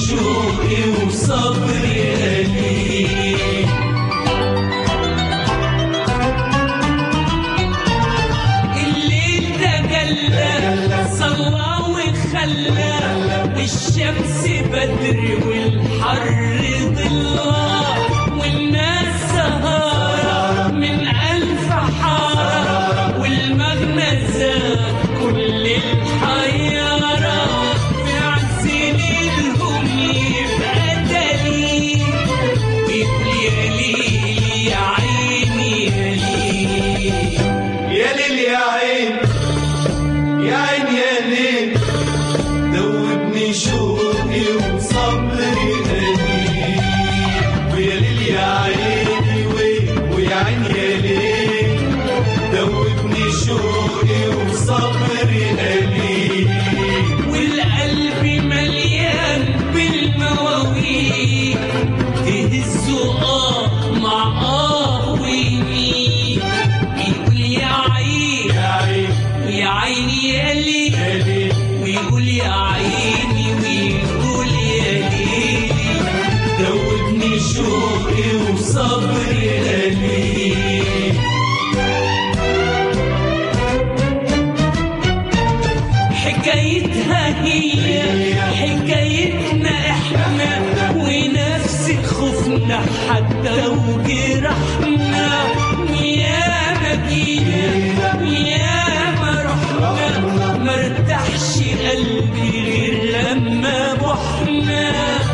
شوقي وصبري قليل الليل تجلى صلى وخلى الشمس بدر والحر ضلة والناس سهارة من ألف حارة والمغنى زاد كل الحيارة في عز ليلهم يبقى دليل ويقول يا ليل يا عيني يا ليل يا ليل يا عين يا عين يا ليل دوبني شوقي وصبري قليل ويا ليل يا عيني وي- ويا عين يا ليل دوبني شوقي وصبري قليل والقلب مليان بالمواويل تهزه اه مع اه ويمين يقول يا عين يا عين ويا عيني يا ليل يا ليل ويقول يا عيني ويقول يا ليل دوبني شوقي وصبري قليل حكايتها هي حكايتنا احنا ونفس خوفنا حتى وجرحنا ويا ما جينا ويا ما رحنا مرتاحش قلبي غير لما بحنا